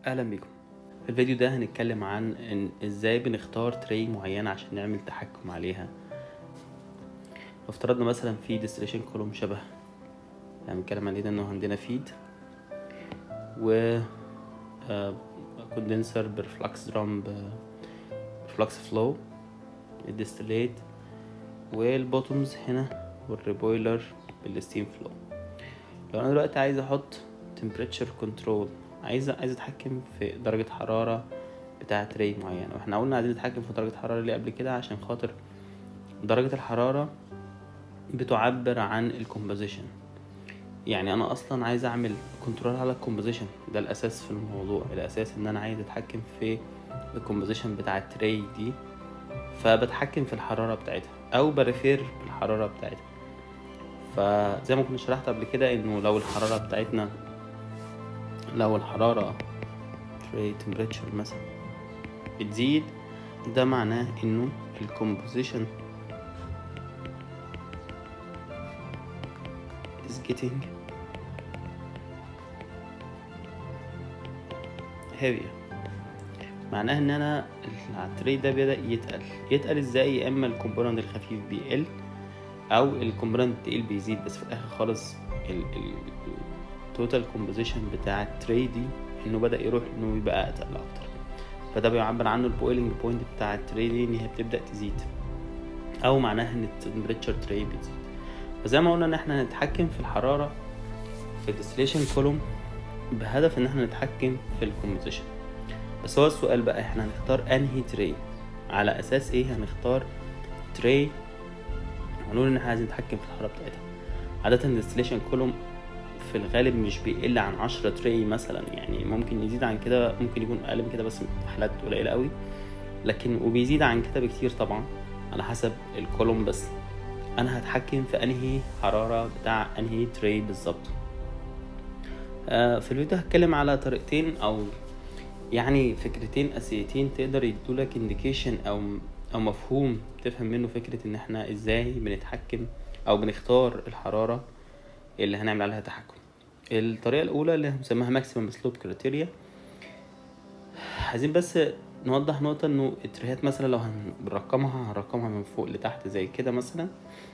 اهلا بيكم في الفيديو ده هنتكلم عن إن ازاي بنختار تري معينة عشان نعمل تحكم عليها لو افترضنا مثلا في ديستريشن كولوم شبه يعني بنتكلم عليه ده انه عندنا فيد و كوندنسر برفلكس درام برفلكس فلو الديستليت والبوتومز هنا والريبويلر بالستيم فلو لو انا دلوقتي عايز احط temperature control عايز عايز اتحكم في درجة حرارة بتاعة تري معينة واحنا قلنا عايزين نتحكم في درجة الحرارة اللي قبل كده عشان خاطر درجة الحرارة بتعبر عن الكومبوزيشن يعني انا اصلا عايز اعمل كنترول على الكومبوزيشن ده الاساس في الموضوع الاساس ان انا عايز اتحكم في الكومبوزيشن بتاع التري دي فبتحكم في الحرارة بتاعتها او بريفير بالحرارة بتاعتها فزي ما كنت شرحت قبل كده انه لو الحرارة بتاعتنا لو الحرارة tray temperature مثلا بتزيد ده معناه انه الكومبوزيشن is getting heavier معناه ان انا التري ده بدأ يتقل يتقل ازاي يا اما الكومبوننت الخفيف بيقل او الكومبوننت التقيل بيزيد بس في الاخر خالص التوتال كومبوزيشن بتاع التري دي انه بدا يروح انه يبقى اتقل اكتر فده بيعبر عنه البويلنج بوينت بتاع التري دي ان هي بتبدا تزيد او معناها ان التمبريتشر تري بتزيد فزي ما قلنا ان احنا نتحكم في الحراره في الديستليشن كولوم بهدف ان احنا نتحكم في الكومبوزيشن بس هو السؤال بقى احنا هنختار انهي تري على اساس ايه هنختار تري هنقول ان احنا عايزين نتحكم في الحراره بتاعتها عاده الديستليشن كولوم في الغالب مش بيقل عن عشرة تري مثلا يعني ممكن يزيد عن كده ممكن يكون اقل من كده بس في حالات قليله قوي لكن وبيزيد عن كده بكتير طبعا على حسب الكولوم بس انا هتحكم في انهي حراره بتاع انهي تري بالظبط آه في الفيديو هتكلم على طريقتين او يعني فكرتين اساسيتين تقدر يدولك انديكيشن او او مفهوم تفهم منه فكره ان احنا ازاي بنتحكم او بنختار الحراره اللي هنعمل عليها تحكم الطريقه الاولى اللي هنسميها ماكسيمم سلوب كريتيريا عايزين بس نوضح نقطه انه التريهات مثلا لو هنرقمها هنرقمها من فوق لتحت زي كده مثلا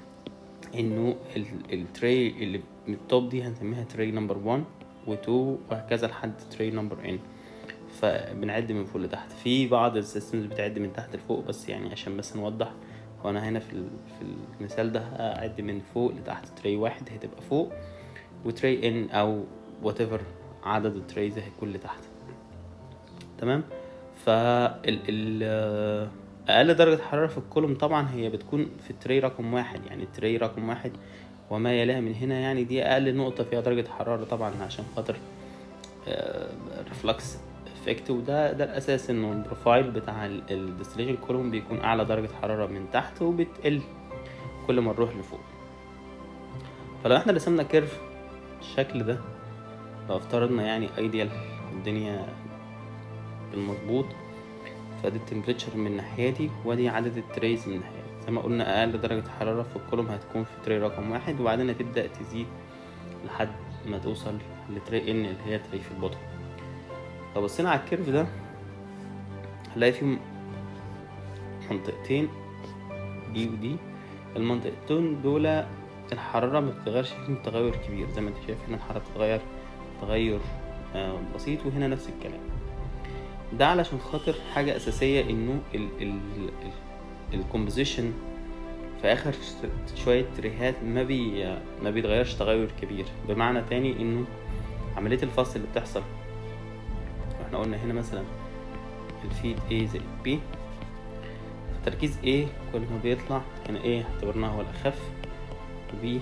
انه التري اللي من التوب دي هنسميها تري نمبر 1 و2 وهكذا لحد تري نمبر ان فبنعد من فوق لتحت في بعض السيستمز بتعد من تحت لفوق بس يعني عشان بس نوضح هو انا هنا في في المثال ده هعد من فوق لتحت تري واحد هتبقى فوق وتري ان او وات ايفر عدد التريز هيكون لتحت تمام فال ال اقل درجة حرارة في الكولوم طبعا هي بتكون في التري رقم واحد يعني التري رقم واحد وما يليها من هنا يعني دي اقل نقطة فيها درجة حرارة طبعا عشان خاطر ريفلكس افكت وده ده الاساس انه البروفايل بتاع الديستليشن كولوم بيكون اعلى درجة حرارة من تحت وبتقل كل ما نروح لفوق فلو احنا رسمنا كيرف بالشكل ده لو افترضنا يعني ايديال الدنيا بالمظبوط فدي التمبريتشر من ناحيتي ودي عدد التريز من ناحيتي زي ما قلنا اقل درجة حرارة في الكولوم هتكون في تري رقم واحد وبعدين هتبدأ تزيد لحد ما توصل لتري ان اللي هي تري في البطن لو بصينا على الكيرف ده هنلاقي فيه منطقتين دي ودي المنطقتين دول الحرارة ما بتتغيرش فيهم تغير كبير زي ما انت شايف هنا الحرارة بتتغير تغير بسيط وهنا نفس الكلام ده علشان خاطر حاجة أساسية إنه ال ال الكومبوزيشن في آخر شوية تريهات ما بي ما بيتغيرش تغير كبير بمعنى تاني إنه عملية الفصل اللي بتحصل احنا قلنا هنا مثلا الفيد A زائد B فتركيز A كل ما بيطلع هنا A اعتبرناه هو الأخف و B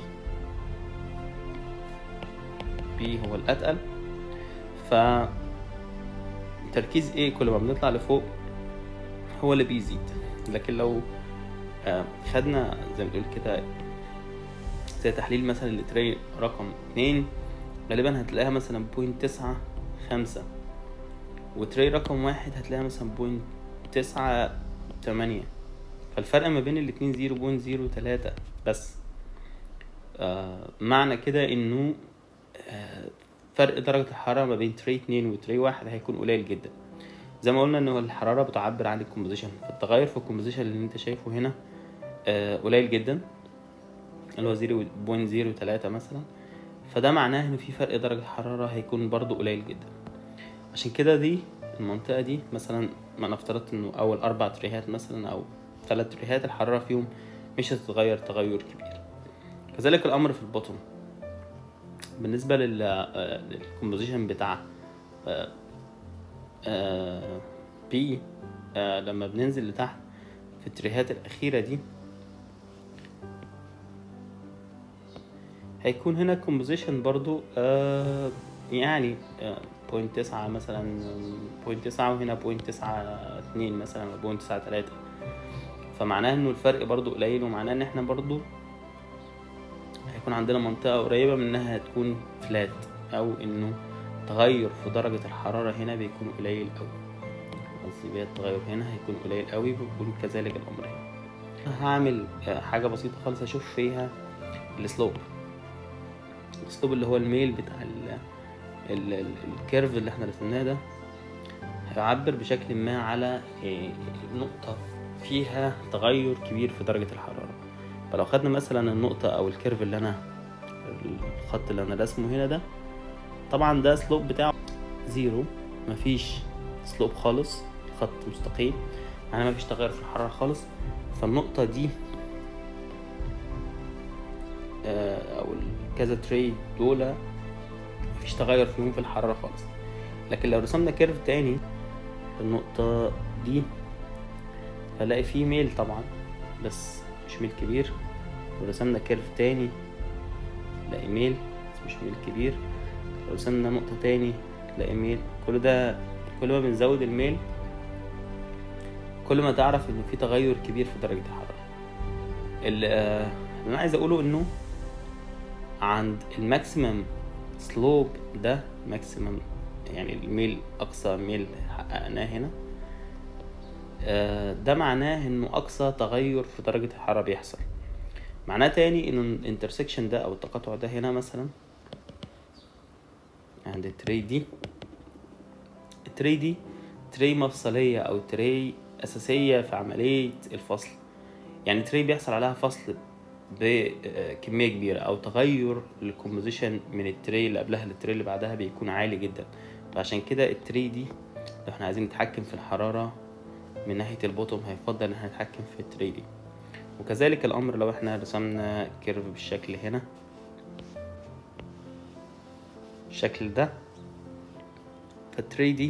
B هو الأتقل ف تركيز A كل ما بنطلع لفوق هو اللي بيزيد لكن لو خدنا زي ما بنقول كده زي تحليل مثلا لتري رقم اتنين غالبا هتلاقيها مثلا بوينت تسعة خمسة وتري رقم واحد هتلاقيها مثلا بوينت تسعة تمانية فالفرق ما بين الاتنين زيرو بوينت زيرو تلاتة بس آه معنى كده انه آه فرق درجة الحرارة ما بين تري اتنين وتري واحد هيكون قليل جدا زي ما قلنا ان الحرارة بتعبر عن الكومبوزيشن فالتغير في الكومبوزيشن اللي انت شايفه هنا آه، قليل جدا اللي هو زيرو بوينت زيرو تلاتة مثلا فده معناه ان في فرق درجة حرارة هيكون برضو قليل جدا عشان كده دي المنطقة دي مثلا ما نفترض انه اول اربع تريهات مثلا او ثلاث تريهات الحرارة فيهم مش هتتغير تغير كبير كذلك الامر في البطن بالنسبة لل آه، للكومبوزيشن بتاع آه، آه، بي آه، لما بننزل لتحت في التريهات الأخيرة دي هيكون هنا كومبوزيشن برضو آه يعني بوينت تسعة مثلا بوينت تسعة وهنا بوينت تسعة اتنين مثلا أو بوينت تسعة تلاتة فمعناه انه الفرق برضو قليل ومعناه ان احنا برضو هيكون عندنا منطقة قريبة من انها تكون فلات او انه تغير في درجة الحرارة هنا بيكون قليل أوي قصدي بقى التغير هنا هيكون قليل أوي بيكون كذلك الأمر هنا هعمل آه، حاجة بسيطة خالص أشوف فيها السلوب السلوب اللي هو الميل بتاع ال ال ال الكيرف اللي احنا رسمناه ده هيعبر بشكل ما على آه، نقطة فيها تغير كبير في درجة الحرارة فلو خدنا مثلا النقطة أو الكيرف اللي أنا الخط اللي أنا رسمه هنا ده طبعا ده سلوب بتاعه زيرو مفيش سلوب خالص خط مستقيم يعني مفيش تغير في الحرارة خالص فالنقطة دي آه، أو كذا تري دول مفيش تغير فيهم في الحرارة خالص لكن لو رسمنا كيرف تاني النقطة دي هلاقي فيه ميل طبعا بس مش ميل كبير ورسمنا كيرف تاني نلاقي ميل بس مش ميل كبير لو رسمنا نقطة تاني نلاقي ميل كل ده كل ما بنزود الميل كل ما تعرف انه في تغير كبير في درجة الحرارة ال- آه، اللي انا عايز اقوله انه عند الماكسيمم سلوب ده ماكسيمم يعني الميل اقصى ميل حققناه هنا آه، ده معناه انه اقصى تغير في درجة الحرارة بيحصل معناه تاني انه الانترسكشن ده او التقاطع ده هنا مثلا عند التري دي التري دي تري مفصلية او تري اساسية في عملية الفصل يعني تري بيحصل عليها فصل بكمية كبيرة او تغير الكومبوزيشن من التري اللي قبلها للتري اللي بعدها بيكون عالي جدا فعشان كده التري دي لو احنا عايزين نتحكم في الحرارة من ناحية البوتوم هيفضل ان احنا نتحكم في التري دي وكذلك الامر لو احنا رسمنا كيرف بالشكل هنا الشكل ده فالتري دي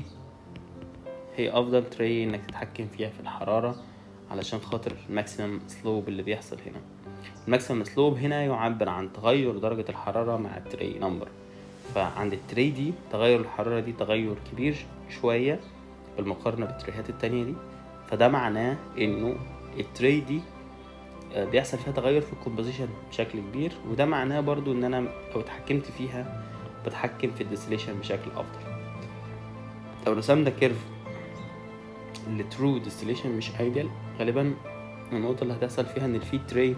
هي افضل تري انك تتحكم فيها في الحرارة علشان خاطر الماكسيمم سلوب اللي بيحصل هنا الماكسيمم سلوب هنا يعبر عن تغير درجة الحرارة مع التري نمبر فعند التري دي تغير الحرارة دي تغير كبير شوية بالمقارنة بالتريهات التانية دي فده معناه انه التري دي آه، بيحصل فيها تغير في الكومبوزيشن بشكل كبير وده معناه برضو ان انا لو اتحكمت فيها بتحكم في الديستليشن بشكل افضل لو رسمنا كيرف الترو ديستليشن مش ايديال غالبا النقطة اللي هتحصل فيها ان الفيد تري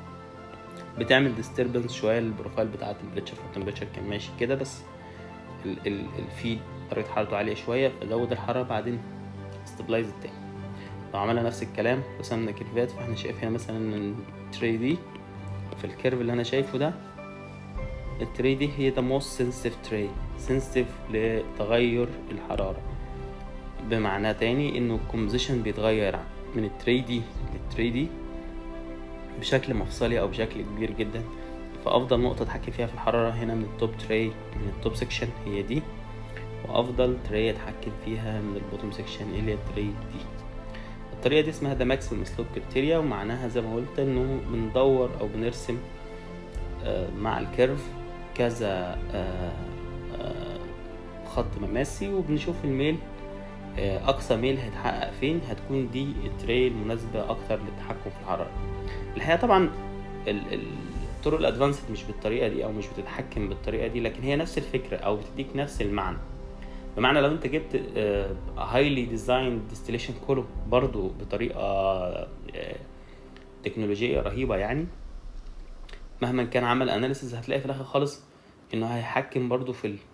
بتعمل ديستربنس شوية للبروفايل بتاع التمبريتشر فالتمبريتشر كان ماشي كده بس ال ال الفيد درجة حرارته عالية شوية فزود الحرارة بعدين استابلايز التاني لو عملنا نفس الكلام رسمنا كيرفات فاحنا شايف هنا مثلا ان التري دي في الكيرف اللي انا شايفه ده التري دي هي the most sensitive tray sensitive لتغير الحرارة بمعنى تاني انه الكومبوزيشن بيتغير من التري دي للتري دي بشكل مفصلي او بشكل كبير جدا فافضل نقطة اتحكم فيها في الحرارة هنا من التوب تري من التوب سيكشن هي دي وافضل تري اتحكم فيها من البوتوم سيكشن اللي هي التري دي الطريقة دي اسمها ده ماكسيمم سلوب كريتيريا ومعناها زي ما قلت انه بندور او بنرسم آه، مع الكيرف كذا آه، آه، خط مماسي وبنشوف الميل آه، اقصى ميل هيتحقق فين هتكون دي التري المناسبة اكتر للتحكم في الحرارة الحقيقة طبعا ال- ال- الطرق الادفانسد مش بالطريقة دي او مش بتتحكم بالطريقة دي لكن هي نفس الفكرة او بتديك نفس المعنى بمعنى لو انت جبت هايلي ديزاين ديستليشن كولوم برضو بطريقة آه، تكنولوجية رهيبة يعني مهما كان عمل اناليسيز هتلاقي في الاخر خالص انه هيحكم برضو في ال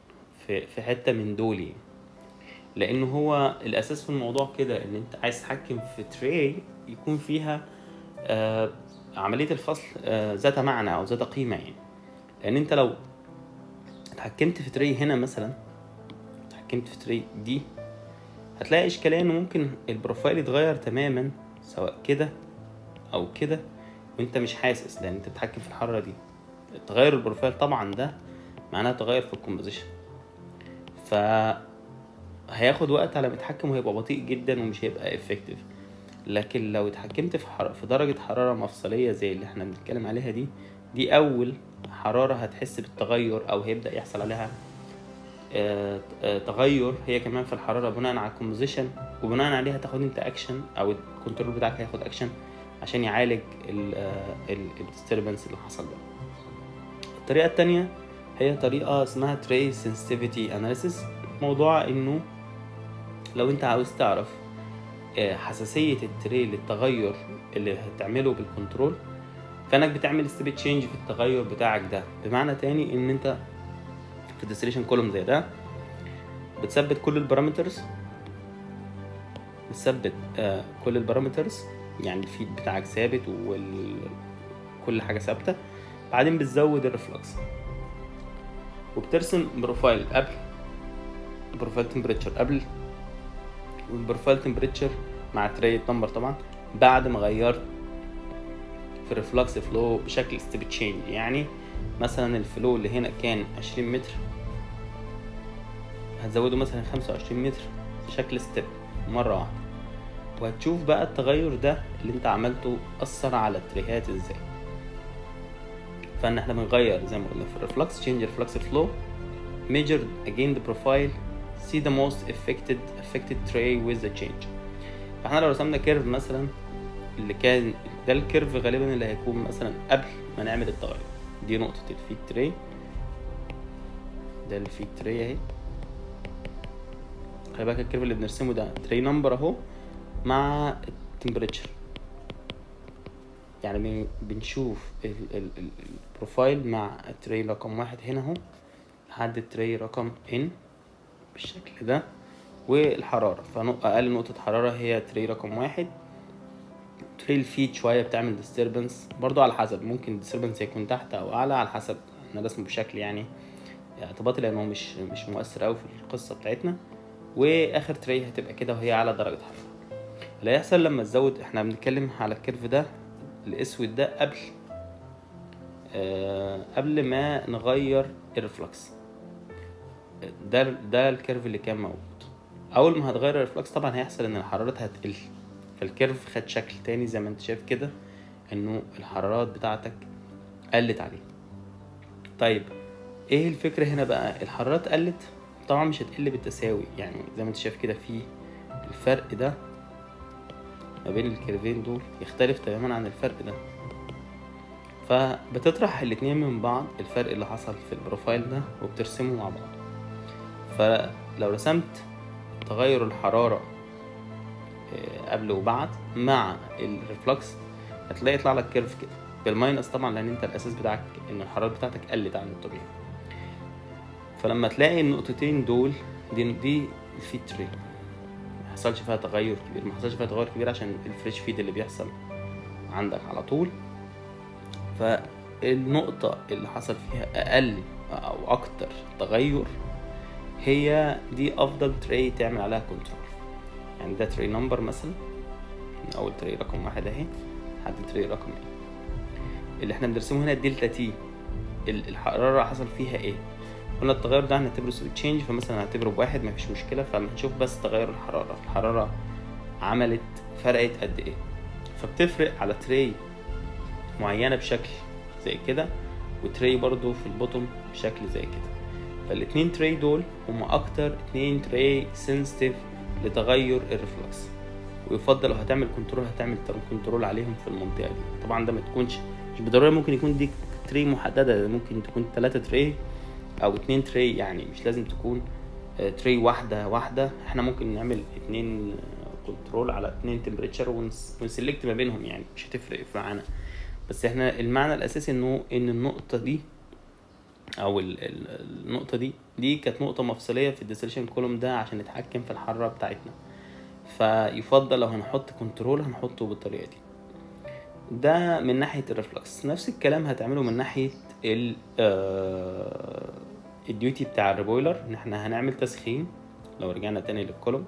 في في حته من دول يعني لان هو الاساس في الموضوع كده ان انت عايز تتحكم في تري يكون فيها آه عمليه الفصل آه ذات معنى او ذات قيمه يعني لان انت لو اتحكمت في تري هنا مثلا اتحكمت في تري دي هتلاقي اشكاليه انه ممكن البروفايل يتغير تماما سواء كده او كده وانت مش حاسس لان انت بتتحكم في الحراره دي تغير البروفايل طبعا ده معناه تغير في الكومبوزيشن ف هياخد وقت على ما يتحكم وهيبقى بطيء جدا ومش هيبقى افكتيف لكن لو اتحكمت في حر... في درجة حرارة مفصلية زي اللي احنا بنتكلم عليها دي دي أول حرارة هتحس بالتغير أو هيبدأ يحصل عليها آه، آه، تغير هي كمان في الحرارة بناء على الكومبوزيشن وبناء عليها تاخد انت اكشن أو الكنترول بتاعك هياخد اكشن عشان يعالج الديستربنس اللي حصل ده الطريقة التانية هي طريقة اسمها تري سنسيتيفيتي اناليسيس موضوع انه لو انت عاوز تعرف آه، حساسية التري للتغير اللي هتعمله بالكنترول فانك بتعمل ستيب تشينج في التغير بتاعك ده بمعنى تاني ان انت في الديستريشن كولوم زي ده بتثبت كل البارامترز بتثبت آه كل البارامترز يعني الفيد بتاعك ثابت وكل حاجه ثابته بعدين بتزود الريفلكس وبترسم بروفايل قبل بروفايل تمبريتشر قبل والبروفايل تمبريتشر مع تري نمبر طبعا بعد ما غيرت في الريفلكس فلو بشكل ستيب تشينج يعني مثلا الفلو اللي هنا كان 20 متر هتزوده مثلا 25 متر بشكل ستيب مرة واحدة وهتشوف بقى التغير ده اللي انت عملته أثر على التريهات ازاي فان احنا بنغير زي ما قلنا في الريفلكس change reflex flow measure again the profile see the most affected affected tray with the change فاحنا لو رسمنا كيرف مثلا اللي كان ده الكيرف غالبا اللي هيكون مثلا قبل ما نعمل التغير دي نقطة الفيد تري ده الفيد تري اهي خلي بالك الكيرف اللي بنرسمه ده تري نمبر اهو مع التمبريتشر يعني بن- بنشوف ال- ال- ال- البروفايل مع التري رقم واحد هنا اهو لحد التري رقم ان بالشكل ده والحرارة فأقل نقطة حرارة هي تري رقم واحد تري الفيد شوية بتعمل ديستربنس برضو على حسب ممكن الديستربنس يكون تحت أو أعلى على حسب احنا رسمه بشكل يعني اعتباطي لأن هو مش مش مؤثر أوي في القصة بتاعتنا وآخر تري هتبقى كده وهي على درجة حرارة اللي هيحصل لما تزود احنا بنتكلم على الكيرف ده الأسود ده قبل آه قبل ما نغير الريفلكس ده ده الكيرف اللي كان موجود اول ما هتغير الريفلكس طبعا هيحصل ان الحرارات هتقل فالكيرف خد شكل تاني زي ما انت شايف كده انه الحرارات بتاعتك قلت عليه طيب ايه الفكرة هنا بقى الحرارات قلت طبعا مش هتقل بالتساوي يعني زي ما انت شايف كده في الفرق ده ما بين الكيرفين دول يختلف تماما عن الفرق ده فبتطرح الاتنين من بعض الفرق اللي حصل في البروفايل ده وبترسمه مع بعض فلو رسمت تغير الحرارة آه، قبل وبعد مع الريفلكس هتلاقي يطلع لك كيرف كده بالماينس طبعا لان انت الاساس بتاعك ان الحرارة بتاعتك قلت عن الطبيعي فلما تلاقي النقطتين دول دي دي الفيد تري ما حصلش فيها تغير كبير ما حصلش فيها تغير كبير عشان الفريش فيد اللي بيحصل عندك على طول فالنقطة اللي حصل فيها أقل أو أكتر تغير هي دي أفضل تري تعمل عليها كنترول يعني ده تري نمبر مثلا من أول تري رقم واحد أهي لحد تري رقم ايه اللي احنا بنرسمه هنا الدلتا تي ال- الحرارة حصل فيها ايه قلنا التغير ده هنعتبره سويت تشينج فمثلا هنعتبره بواحد مفيش مشكلة فهنشوف بس تغير الحرارة الحرارة عملت فرقت قد ايه فبتفرق على تري معينة بشكل زي كده وتري برضو في البوتوم بشكل زي كده فالاتنين تري دول هما اكتر اتنين تري سنسيتيف لتغير الريفلكس ويفضل لو هتعمل كنترول هتعمل كنترول عليهم في المنطقة دي طبعا ده ما تكونش مش بالضرورة ممكن يكون دي تري محددة ده ممكن تكون تلاتة تري او اتنين تري يعني مش لازم تكون آه، تري واحدة واحدة احنا ممكن نعمل اتنين كنترول على اتنين تمبريتشر ونسلكت ما بينهم يعني مش هتفرق معانا بس احنا المعنى الاساسي انه ان النقطة دي او ال- ال- النقطه دي دي كانت نقطه مفصليه في الديسليشن كولوم ده عشان نتحكم في الحراره بتاعتنا فيفضل لو هنحط كنترول هنحطه بالطريقه دي ده من ناحيه الريفلكس نفس الكلام هتعمله من ناحيه ال آه، الديوتي بتاع الريبويلر ان احنا هنعمل تسخين لو رجعنا تاني للكولوم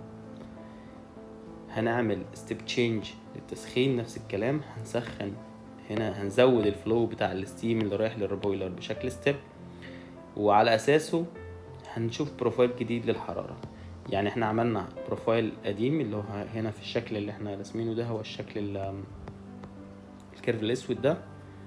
هنعمل ستيب تشينج للتسخين نفس الكلام هنسخن هنا هنزود الفلو بتاع الستيم اللي رايح للريبويلر بشكل ستيب وعلى اساسه هنشوف بروفايل جديد للحراره يعني احنا عملنا بروفايل قديم اللي هو هنا في الشكل اللي احنا راسمينه ده هو الشكل ال- الكيرف الاسود ده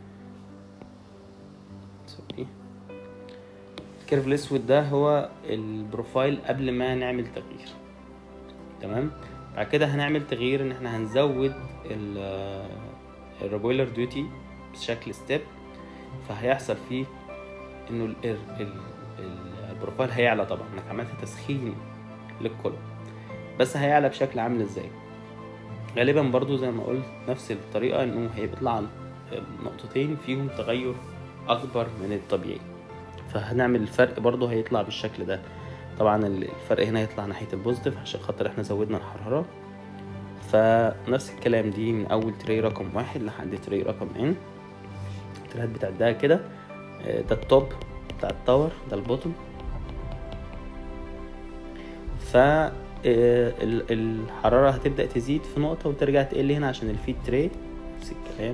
سوري الكيرف الاسود ده هو البروفايل قبل ما نعمل تغيير تمام بعد كده هنعمل تغيير ان احنا هنزود الريبويلر ديوتي بشكل ستيب فهيحصل فيه انه ال ال ال البروفايل هيعلى طبعا انك عملت تسخين للكل بس هيعلى بشكل عامل ازاي غالبا برضو زي ما قلت نفس الطريقة انه هيطلع نقطتين فيهم تغير اكبر من الطبيعي فهنعمل الفرق برضو هيطلع بالشكل ده طبعا الفرق هنا هيطلع ناحية البوزيتيف عشان خاطر احنا زودنا الحرارة فنفس الكلام دي من اول تري رقم واحد لحد تري رقم ان التريات بتاعت ده كده آه، ده التوب بتاع التاور ده البوتوم ف آه، ال- الحرارة هتبدأ تزيد في نقطة وترجع تقل هنا عشان الفيد تري نفس الكلام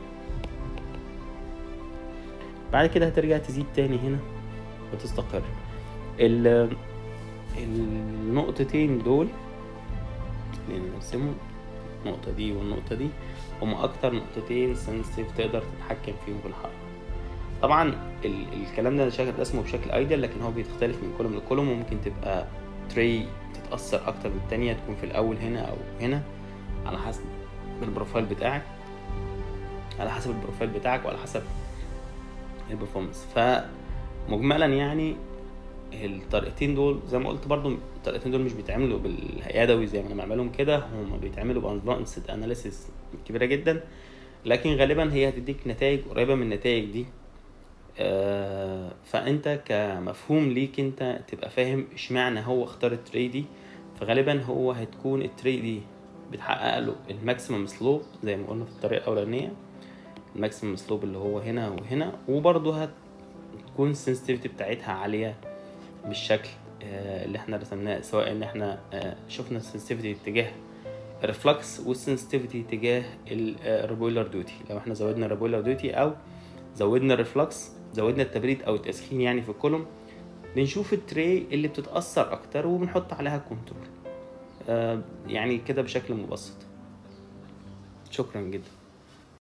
بعد كده هترجع تزيد تاني هنا وتستقر ال النقطتين دول اللي نرسمهم النقطة دي والنقطة دي هما أكتر نقطتين سنسيتيف تقدر تتحكم فيهم في الحرارة طبعا ال الكلام ده شكل رسمه بشكل ايديال لكن هو بيختلف من كولوم لكولوم وممكن تبقى تري تتأثر أكتر من التانية تكون في الأول هنا أو هنا على حسب البروفايل بتاعك على حسب البروفايل بتاعك وعلى حسب البرفورمانس فمجملا يعني الطريقتين دول زي ما قلت برضو الطريقتين دول مش بيتعملوا باليدوي زي ما انا بعملهم كده هما بيتعملوا بادفانسد اناليسيس كبيره جدا لكن غالبا هي هتديك نتائج قريبه من النتائج دي آه، فانت كمفهوم ليك انت تبقى فاهم اشمعنى هو اختار التري دي فغالبا هو هتكون التري دي بتحقق له الماكسيمم سلوب زي ما قلنا في الطريقه الاولانيه الماكسيمم سلوب اللي هو هنا وهنا وبرضه هتكون السنسيتيفيتي بتاعتها عاليه بالشكل آه، اللي احنا رسمناه سواء ان احنا آه، شفنا السنسيتيفيتي اتجاه الريفلكس والسنسيتيفيتي تجاه الريبويلر ديوتي لو احنا زودنا الريبويلر ديوتي او زودنا الريفلكس زودنا التبريد او التسخين يعني في الكولوم بنشوف التري اللي بتتاثر اكتر وبنحط عليها كنترول آه، يعني كده بشكل مبسط شكرا جدا